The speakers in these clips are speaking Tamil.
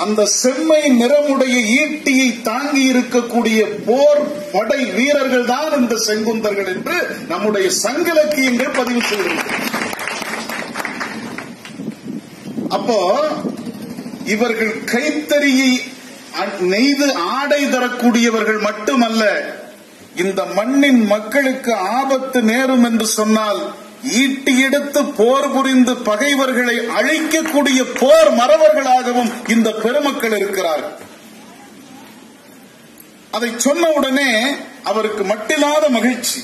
அந்த செம்மை நிறமுடைய ஈட்டியை தாங்கி இருக்கக்கூடிய போர் படை வீரர்கள் தான் இந்த செங்குந்தர்கள் என்று நம்முடைய சங்கலக்கியங்கள் பதிவு செய்திருக்கிறது அப்போ இவர்கள் கைத்தறியை அ- நெய்து ஆடை தரக்கூடியவர்கள் மட்டுமல்ல இந்த மண்ணின் மக்களுக்கு ஆபத்து நேரும் என்று சொன்னால் ஈட்டி எடுத்து போர் புரிந்து பகைவர்களை அழிக்கக்கூடிய போர் மறவர்களாகவும் இந்த பெருமக்கள் இருக்கிறார்கள் அதை சொன்ன உடனே அவருக்கு மட்டில்லாத மகிழ்ச்சி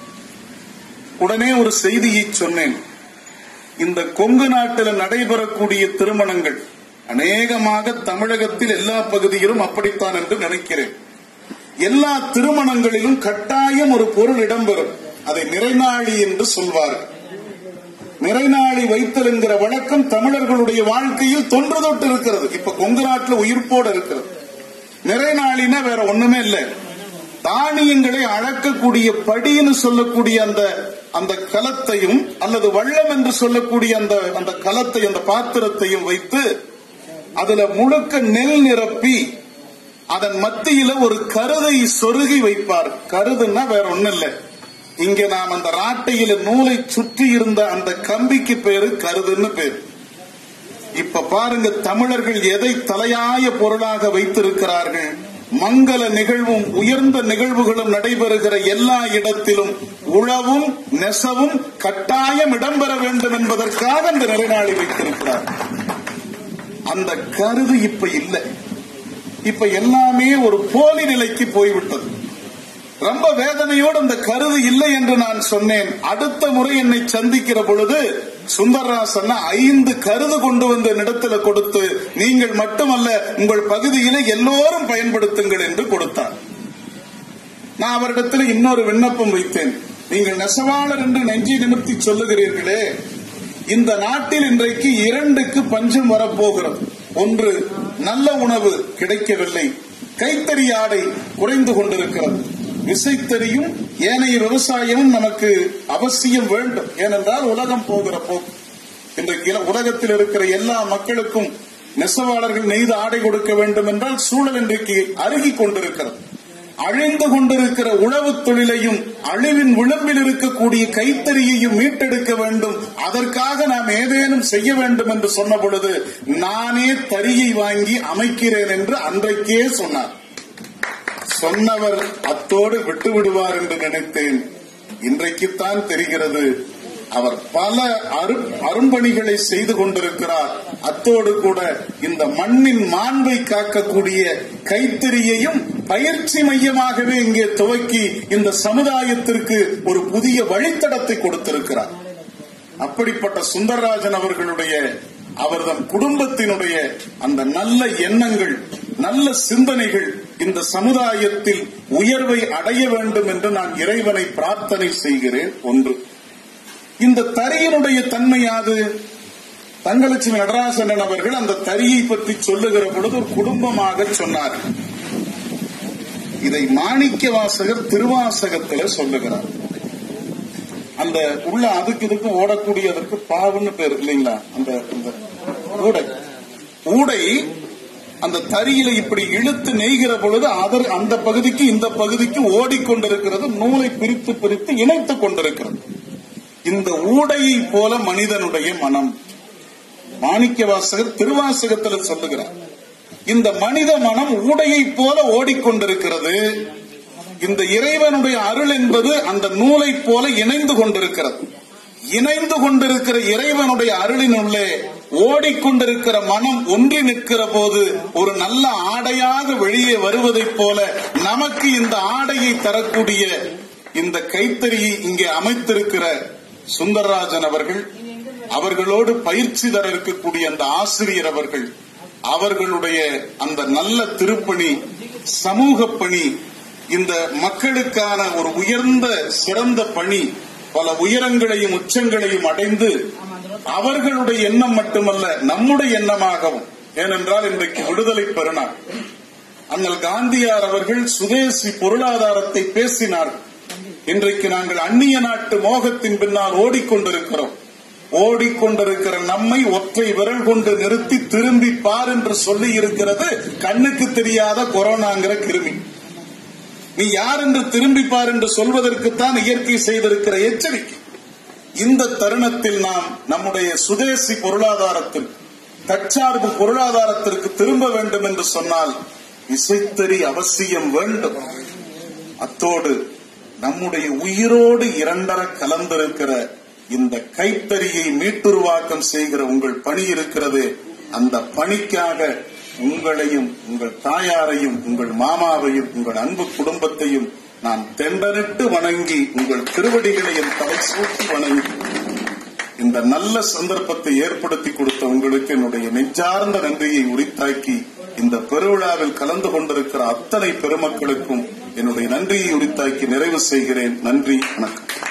உடனே ஒரு செய்தியை சொன்னேன் இந்த கொங்கு நாட்டில் நடைபெறக்கூடிய திருமணங்கள் அநேகமாக தமிழகத்தில் எல்லா பகுதியிலும் அப்படித்தான் என்று நினைக்கிறேன் எல்லா திருமணங்களிலும் கட்டாயம் ஒரு பொருள் இடம்பெறும் அதை நிறைநாளி என்று சொல்வார்கள் நிறைநாளி வைத்தல் என்கிற வழக்கம் தமிழர்களுடைய வாழ்க்கையில் தொன்று தொட்டு இருக்கிறது இப்ப கொங்கு நாட்டில் உயிர்ப்போடு இருக்கிறது நிறைநாளினா வேற ஒண்ணுமே இல்லை தானியங்களை அளக்கக்கூடிய படின்னு சொல்லக்கூடிய அந்த அந்த கலத்தையும் அல்லது வள்ளம் என்று சொல்லக்கூடிய அந்த அந்த கலத்தை அந்த பாத்திரத்தையும் வைத்து அதுல முழுக்க நெல் நிரப்பி அதன் மத்தியில ஒரு கருதை சொருகி வைப்பார் கருதுன்னா வேற ஒண்ணும் இல்ல இங்க நாம் அந்த ராட்டையில நூலை சுற்றி இருந்த அந்த கம்பிக்கு பேரு கருதுன்னு பேரு இப்ப பாருங்க தமிழர்கள் எதை தலையாய பொருளாக வைத்திருக்கிறார்கள் மங்கள நிகழ்வும் உயர்ந்த நிகழ்வுகளும் நடைபெறுகிற எல்லா இடத்திலும் உழவும் நெசவும் கட்டாயம் இடம்பெற வேண்டும் என்பதற்காக இந்த நிலைநாளி வைத்திருக்கிறார் அந்த கருது இப்ப இல்லை இப்ப எல்லாமே ஒரு போலி நிலைக்கு போய்விட்டது ரொம்ப வேதனையோடு அந்த கருது இல்லை என்று நான் சொன்னேன் அடுத்த முறை என்னை சந்திக்கிற பொழுது சுந்தரராசன் ஐந்து கருது கொண்டு வந்து என்னிடத்துல கொடுத்து நீங்கள் மட்டுமல்ல உங்கள் பகுதியில எல்லோரும் பயன்படுத்துங்கள் என்று கொடுத்தார் நான் அவரிடத்தில் இன்னொரு விண்ணப்பம் வைத்தேன் நீங்கள் நெசவாளர் என்று நெஞ்சை நிமிர்த்தி சொல்லுகிறீர்களே இந்த நாட்டில் இன்றைக்கு இரண்டுக்கு பஞ்சம் வரப்போகிறது ஒன்று நல்ல உணவு கிடைக்கவில்லை கைத்தறி ஆடை குறைந்து கொண்டிருக்கிறது விசைத்தறியும் ஏனைய விவசாயமும் நமக்கு அவசியம் வேண்டும் ஏனென்றால் உலகம் போகிற போக்கு இன்றைக்கு இல- உலகத்தில் இருக்கிற எல்லா மக்களுக்கும் நெசவாளர்கள் நெய்து ஆடை கொடுக்க வேண்டும் என்றால் சூழல் இன்றைக்கு அருகிக் கொண்டிருக்கிறது அழிந்து கொண்டிருக்கிற உழவு தொழிலையும் அழிவின் விளிம்பில் இருக்கக்கூடிய கைத்தறியையும் மீட்டெடுக்க வேண்டும் அதற்காக நாம் ஏதேனும் செய்ய வேண்டும் என்று சொன்ன பொழுது நானே தறியை வாங்கி அமைக்கிறேன் என்று அன்றைக்கே சொன்னார் சொன்னவர் அத்தோடு விட்டு விடுவார் என்று நினைத்தேன் இன்றைக்குத்தான் தெரிகிறது அவர் பல அரு- அரும்பணிகளை செய்து கொண்டிருக்கிறார் அத்தோடு கூட இந்த மண்ணின் மாண்பை காக்கக்கூடிய கைத்தறியையும் பயிற்சி மையமாகவே இங்கே துவக்கி இந்த சமுதாயத்திற்கு ஒரு புதிய வழித்தடத்தை கொடுத்திருக்கிறார் அப்படிப்பட்ட சுந்தரராஜன் அவர்களுடைய அவர்தம் குடும்பத்தினுடைய அந்த நல்ல எண்ணங்கள் நல்ல சிந்தனைகள் இந்த சமுதாயத்தில் உயர்வை அடைய வேண்டும் என்று நான் இறைவனை பிரார்த்தனை செய்கிறேன் ஒன்று இந்த தறியினுடைய தன்மை யாது தங்கலட்சுமி நடராசனன் அவர்கள் அந்த தறியை பற்றி சொல்லுகிற பொழுது ஒரு குடும்பமாக சொன்னார் இதை மாணிக்க வாசகர் திருவாசகத்துல சொல்லுகிறார் அந்த உள்ள அதுக்கு இதுக்கும் ஓடக்கூடியதற்கு பாவுன்னு பேர் இல்லைங்களா அந்த அந்த ஊடை ஊடை அந்த தறியில இப்படி இழுத்து நெய்கிற பொழுது அதர் அந்த பகுதிக்கு இந்த பகுதிக்கு ஓடிக்கொண்டிருக்கிறது நூலை பிரித்து பிரித்து இணைத்துக் கொண்டிருக்கிறது இந்த ஊடையை போல மனிதனுடைய மனம் மாணிக்க வாசகர் திருவாசகத்தில் சொல்லுகிறார் இந்த மனித மனம் ஊடையை போல ஓடிக்கொண்டிருக்கிறது இந்த இறைவனுடைய அருள் என்பது அந்த நூலை போல இணைந்து கொண்டிருக்கிறது இணைந்து கொண்டிருக்கிற இறைவனுடைய அருளினுள்ளே ஓடிக்கொண்டிருக்கிற மனம் ஒன்றி நிற்கிற போது ஒரு நல்ல ஆடையாக வெளியே வருவதைப் போல நமக்கு இந்த ஆடையை தரக்கூடிய இந்த கைத்தறியை இங்கே அமைத்திருக்கிற சுந்தரராஜன் அவர்கள் அவர்களோடு பயிற்சி தர இருக்கக்கூடிய அந்த ஆசிரியர் அவர்கள் அவர்களுடைய அந்த நல்ல திருப்பணி சமூக பணி இந்த மக்களுக்கான ஒரு உயர்ந்த சிறந்த பணி பல உயரங்களையும் உச்சங்களையும் அடைந்து அவர்களுடைய எண்ணம் மட்டுமல்ல நம்முடைய எண்ணமாகவும் ஏனென்றால் இன்றைக்கு விடுதலை பெறுநாள் அண்ணல் காந்தியார் அவர்கள் சுதேசி பொருளாதாரத்தை பேசினார்கள் இன்றைக்கு நாங்கள் அந்நிய நாட்டு மோகத்தின் பின்னால் ஓடிக்கொண்டிருக்கிறோம் ஓடிக்கொண்டிருக்கிற நம்மை ஒற்றை விரல் கொண்டு நிறுத்தி திரும்பி பார் என்று சொல்லி இருக்கிறது கண்ணுக்கு தெரியாத கொரோனாங்கிற கிருமி நீ யார் என்று திரும்பி பார் என்று சொல்வதற்குத்தான் இயற்கை செய்திருக்கிற எச்சரிக்கை இந்த தருணத்தில் நாம் நம்முடைய சுதேசி பொருளாதாரத்தில் தற்சார்பு பொருளாதாரத்திற்கு திரும்ப வேண்டும் என்று சொன்னால் இசைத்தறி அவசியம் வேண்டும் அத்தோடு நம்முடைய உயிரோடு இரண்டர கலந்திருக்கிற இந்த கைத்தறியை மீட்டுருவாக்கம் செய்கிற உங்கள் பணி இருக்கிறது அந்த பணிக்காக உங்களையும் உங்கள் தாயாரையும் உங்கள் மாமாவையும் உங்கள் அன்பு குடும்பத்தையும் நான் தெண்டனிட்டு வணங்கி உங்கள் திருவடிகளையும் தலை சூட்டி வணங்கி இந்த நல்ல சந்தர்ப்பத்தை ஏற்படுத்தி கொடுத்த உங்களுக்கு என்னுடைய நெஞ்சார்ந்த நன்றியை உரித்தாக்கி இந்த பெருவிழாவில் கலந்து கொண்டிருக்கிற அத்தனை பெருமக்களுக்கும் என்னுடைய நன்றியை உரித்தாக்கி நிறைவு செய்கிறேன் நன்றி வணக்கம்